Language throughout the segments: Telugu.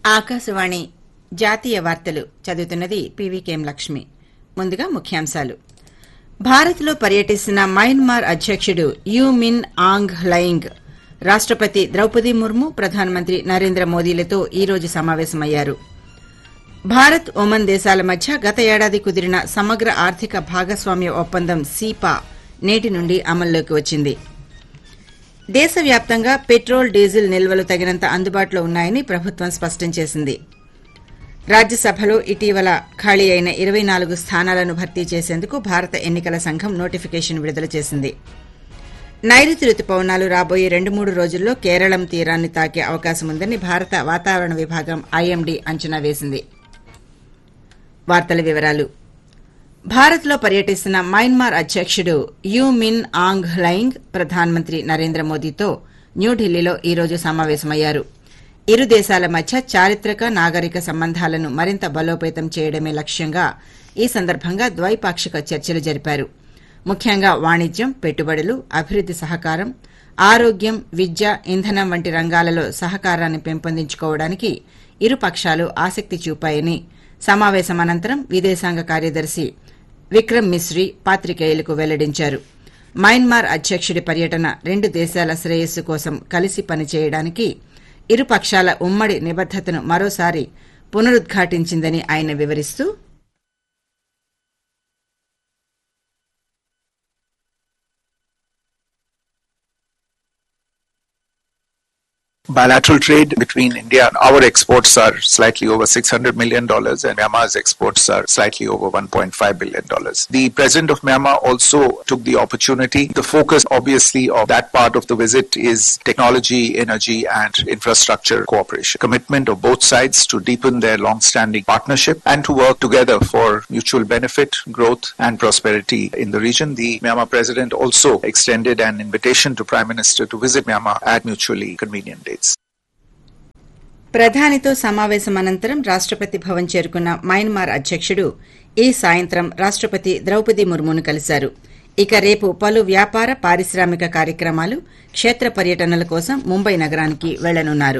ఆకాశవాణి జాతీయ వార్తలు చదువుతున్నది పీవీకేఎం లక్ష్మి ముందుగా ముఖ్యాంశాలు భారత్లో పర్యటిస్తున్న మయన్మార్ అధ్యకుడు యూ మిన్ ఆంగ్ హ్లయింగ్ రాష్టపతి ద్రౌపది ముర్ము ప్రధానమంత్రి నరేంద్ర మోదీలతో ఈ రోజు సమావేశమయ్యారు భారత్ ఒమన్ దేశాల మధ్య గత ఏడాది కుదిరిన సమగ్ర ఆర్థిక భాగస్వామ్య ఒప్పందం సీపా నేటి నుండి అమల్లోకి వచ్చింది దేశవ్యాప్తంగా పెట్రోల్ డీజిల్ నిల్వలు తగినంత అందుబాటులో ఉన్నాయని ప్రభుత్వం స్పష్టం చేసింది రాజ్యసభలో ఇటీవల ఖాళీ అయిన ఇరవై నాలుగు స్థానాలను భర్తీ చేసేందుకు భారత ఎన్నికల సంఘం నోటిఫికేషన్ విడుదల చేసింది నైరుతి రుతుపవనాలు రాబోయే రెండు మూడు రోజుల్లో కేరళం తీరాన్ని తాకే అవకాశం ఉందని భారత వాతావరణ విభాగం ఐఎండీ అంచనా వేసింది వార్తల వివరాలు భారత్లో పర్యటిస్తున్న మయన్మార్ అధ్యకుడు యూ మిన్ ఆంగ్ హ్లయింగ్ ప్రధానమంత్రి నరేంద్ర మోదీతో న్యూఢిల్లీలో ఈ రోజు సమావేశమయ్యారు ఇరు దేశాల మధ్య చారిత్రక నాగరిక సంబంధాలను మరింత బలోపేతం చేయడమే లక్ష్యంగా ఈ సందర్భంగా ద్వైపాక్షిక చర్చలు జరిపారు ముఖ్యంగా వాణిజ్యం పెట్టుబడులు అభివృద్ది సహకారం ఆరోగ్యం విద్య ఇంధనం వంటి రంగాలలో సహకారాన్ని పెంపొందించుకోవడానికి ఇరు పక్షాలు ఆసక్తి చూపాయని సమావేశం అనంతరం విదేశాంగ కార్యదర్శి విక్రమ్ మిశ్రీ పాత్రికేయులకు వెల్లడించారు మయన్మార్ అధ్యకుడి పర్యటన రెండు దేశాల శ్రేయస్సు కోసం కలిసి పనిచేయడానికి ఇరు పక్షాల ఉమ్మడి నిబద్దతను మరోసారి పునరుద్ఘాటించిందని ఆయన వివరిస్తూ bilateral trade between India and our exports are slightly over $600 million and Myanmar's exports are slightly over $1.5 billion. The president of Myanmar also took the opportunity. The focus, obviously, of that part of the visit is technology, energy, and infrastructure cooperation. Commitment of both sides to deepen their long-standing partnership and to work together for mutual benefit, growth, and prosperity in the region. The Myanmar president also extended an invitation to Prime Minister to visit Myanmar at mutually convenient dates. ప్రధానితో సమావేశం అనంతరం రాష్టపతి భవన్ చేరుకున్న మయన్మార్ అధ్యకుడు ఈ సాయంత్రం రాష్టపతి ద్రౌపది ముర్మును కలిశారు ఇక రేపు పలు వ్యాపార పారిశ్రామిక కార్యక్రమాలు క్షేత్ర పర్యటనల కోసం ముంబై నగరానికి వెళ్లనున్నారు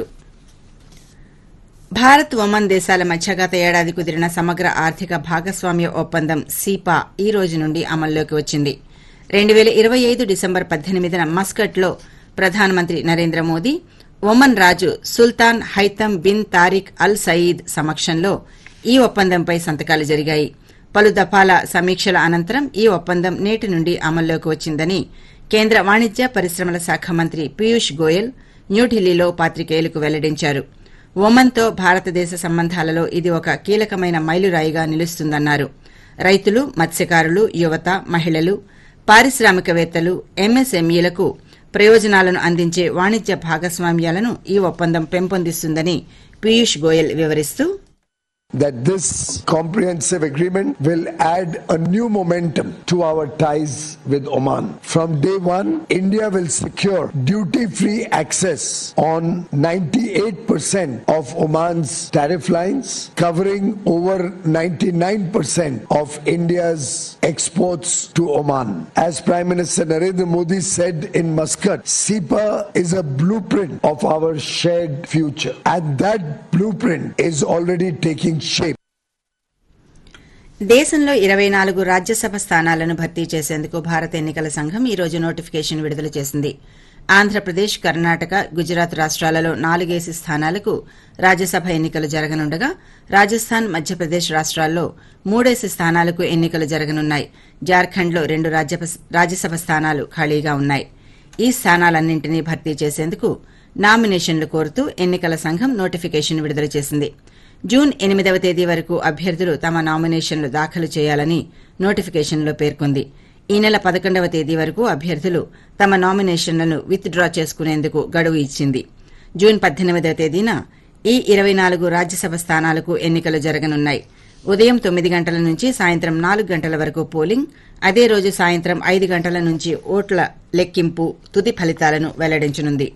భారత్ ఒమన్ దేశాల మధ్య గత ఏడాది కుదిరిన సమగ్ర ఆర్థిక భాగస్వామ్య ఒప్పందం సీపా ఈ రోజు నుండి అమల్లోకి వచ్చింది రెండు పేల ఇరవై ఐదు డిసెంబర్ పద్దెనిమిదిన మస్కట్లో ప్రధానమంత్రి నరేంద్ర మోదీ ఒమన్ రాజు Sultan Haitham bin Tariq al Said సమక్షంలో ఈ ఒప్పందంపై సంతకాలు జరిగాయి పలు దఫాల సమీక్షల అనంతరం ఈ ఒప్పందం నేటి నుండి అమల్లోకి వచ్చిందని కేంద్ర వాణిజ్య పరిశ్రమల శాఖ మంత్రి పీయూష్ గోయల్ న్యూఢిల్లీలో పాత్రికేయులకు వెల్లడించారు ఒమన్తో భారతదేశ సంబంధాలలో ఇది ఒక కీలకమైన మైలురాయిగా నిలుస్తుందన్నారు రైతులు మత్స్యకారులు యువత మహిళలు పారిశ్రామికవేత్తలు ఎంఎస్ఎంఈలకు ప్రయోజనాలను అందించే వాణిజ్య భాగస్వామ్యాలను ఈ ఒప్పందం పెంపొందిస్తుందని పీయూష్ గోయల్ వివరిస్తూ that this comprehensive agreement will add a new momentum to our ties with Oman. From day one, India will secure duty free access on 98% of Oman's tariff lines, covering over 99% of India's exports to Oman. As Prime Minister Narendra Modi said in Muscat, SEPA is a blueprint of our shared future. And that blueprint is already taking shape. దేశంలో ఇరవై నాలుగు రాజ్యసభ స్థానాలను భర్తీ చేసేందుకు భారత ఎన్నికల సంఘం ఈ రోజు నోటిఫికేషన్ విడుదల చేసింది ఆంధ్రప్రదేశ్ కర్ణాటక గుజరాత్ రాష్ట్రాలలో నాలుగేసి స్థానాలకు రాజ్యసభ ఎన్నికలు జరగనుండగా రాజస్థాన్ మధ్యప్రదేశ్ రాష్ట్రాల్లో మూడేసి స్థానాలకు ఎన్నికలు జరగనున్నాయి జార్ఖండ్లో రెండు రాజ్యసభ స్థానాలు ఖాళీగా ఉన్నాయి ఈ స్థానాలన్నింటినీ భర్తీ చేసేందుకు నామినేషన్లు కోరుతూ ఎన్నికల సంఘం నోటిఫికేషన్ విడుదల చేసింది జూన్ ఎనిమిదవ తేదీ వరకు అభ్యర్థులు తమ నామినేషన్లు దాఖలు చేయాలని నోటిఫికేషన్లో పేర్కొంది ఈ నెల పదకొండవ తేదీ వరకు అభ్యర్థులు తమ నామినేషన్లను విత్ డ్రా చేసుకునేందుకు గడువు ఇచ్చింది జూన్ పద్దెనిమిదవ తేదీన ఈ ఇరవై నాలుగు రాజ్యసభ స్థానాలకు ఎన్నికలు జరగనున్నాయి ఉదయం తొమ్మిది గంటల నుంచి సాయంత్రం నాలుగు గంటల వరకు పోలింగ్ అదే రోజు సాయంత్రం ఐదు గంటల నుంచి ఓట్ల లెక్కింపు తుది ఫలితాలను వెల్లడించనుంది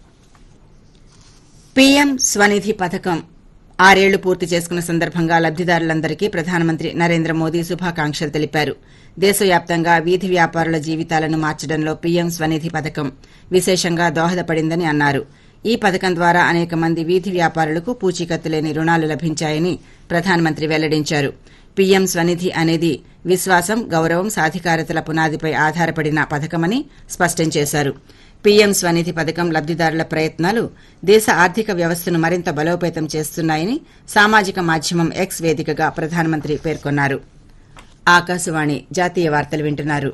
పీఎం స్వనిధి పథకం ఆరేళ్లు పూర్తి చేసుకున్న సందర్భంగా లబ్దిదారులందరికీ ప్రధానమంత్రి నరేంద్ర మోదీ శుభాకాంక్షలు తెలిపారు దేశవ్యాప్తంగా వీధి వ్యాపారుల జీవితాలను మార్చడంలో పీఎం స్వనిధి పథకం విశేషంగా దోహదపడిందని అన్నారు ఈ పథకం ద్వారా అనేక మంది వీధి వ్యాపారులకు పూచీకత్తు లేని రుణాలు లభించాయని ప్రధానమంత్రి వెల్లడించారు పీఎం స్వనిధి అనేది విశ్వాసం గౌరవం సాధికారతల పునాదిపై ఆధారపడిన పథకమని స్పష్టం చేశారు పీఎం స్వనిధి పథకం లబ్దిదారుల ప్రయత్నాలు దేశ ఆర్థిక వ్యవస్థను మరింత బలోపేతం చేస్తున్నాయని సామాజిక మాధ్యమం ఎక్స్ వేదికగా ప్రధానమంత్రి పేర్కొన్నారు ఆకాశవాణి జాతీయ వార్తలు వింటున్నారు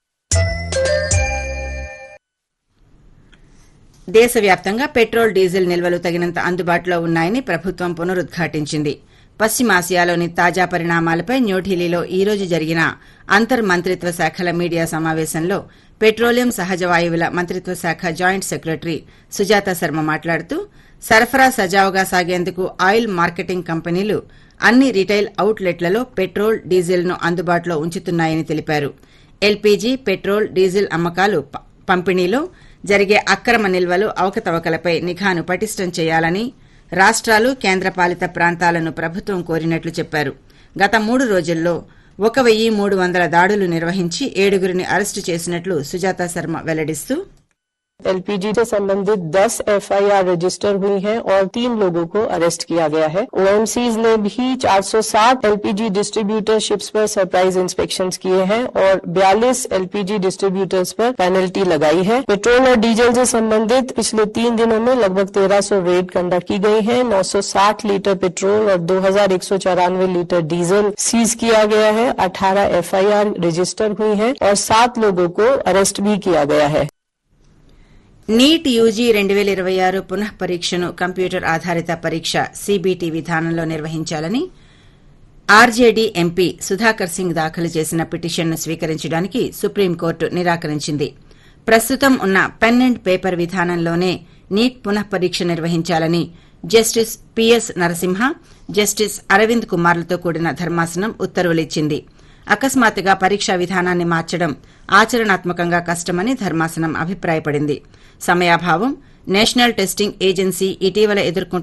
దేశవ్యాప్తంగా పెట్రోల్ డీజిల్ నిల్వలు తగినంత అందుబాటులో ఉన్నాయని ప్రభుత్వం పునరుద్ఘాటించింది పశ్చిమాసియాలోని తాజా పరిణామాలపై న్యూఢిల్లీలో ఈ రోజు జరిగిన అంతర్ మంత్రిత్వ శాఖల మీడియా సమావేశంలో పెట్రోలియం సహజ వాయువుల మంత్రిత్వ శాఖ జాయింట్ సెక్రటరీ సుజాత శర్మ మాట్లాడుతూ సరఫరా సజావుగా సాగేందుకు ఆయిల్ మార్కెటింగ్ కంపెనీలు అన్ని రిటైల్ అవుట్లెట్లలో పెట్రోల్ డీజిల్ను అందుబాటులో ఉంచుతున్నాయని తెలిపారు ఎల్పీజీ పెట్రోల్ డీజిల్ అమ్మకాలు ప- పంపిణీలో జరిగే అక్రమ నిల్వలు అవకతవకలపై నిఘాను పటిష్టం చేయాలని రాష్ట్రాలు కేంద్రపాలిత ప్రాంతాలను ప్రభుత్వం కోరినట్లు చెప్పారు గత మూడు రోజుల్లో ఒక వెయ్యి మూడు వందల దాడులు నిర్వహించి ఏడుగురిని అరెస్టు చేసినట్లు సుజాత శర్మ వెల్లడిస్తూ एलपीजी से संबंधित 10 एफआईआर रजिस्टर हुई हैं और तीन लोगों को अरेस्ट किया गया है ओएमसीज ने भी 407 एलपीजी डिस्ट्रीब्यूटर शिप्स पर सरप्राइज इंस्पेक्शंस किए हैं और 42 एलपीजी डिस्ट्रीब्यूटर्स पर पेनल्टी लगाई है पेट्रोल और डीजल से संबंधित पिछले तीन दिनों में लगभग 1300 रेड कंडक्ट की गई है 960 लीटर पेट्रोल और दो लीटर डीजल सीज किया गया है 18 एफआईआर रजिस्टर हुई हैं और सात लोगों को अरेस्ट भी किया गया है నీట్ యూజీ రెండు వేల ఇరవై ఆరు పునః పరీక్షను కంప్యూటర్ ఆధారిత పరీక్ష సీబీటీ విధానంలో నిర్వహించాలని ఆర్జేడీ ఎంపీ సుధాకర్ సింగ్ దాఖలు చేసిన పిటిషన్ను స్వీకరించడానికి సుప్రీంకోర్టు నిరాకరించింది ప్రస్తుతం ఉన్న పెన్ అండ్ పేపర్ విధానంలోనే నీట్ పునః పరీక్ష నిర్వహించాలని justice PS Narasimha justice Aravind కుమార్లతో కూడిన ధర్మాసనం ఉత్తర్వులిచ్చింది అకస్మాత్తుగా పరీక్షా విధానాన్ని మార్చడం ఆచరణాత్మకంగా కష్టమని ధర్మాసనం అభిప్రాయపడింది సమయాభావం నేషనల్ టెస్టింగ్ ఏజెన్సీ ఇటీవల ఎదుర్కొంటున్న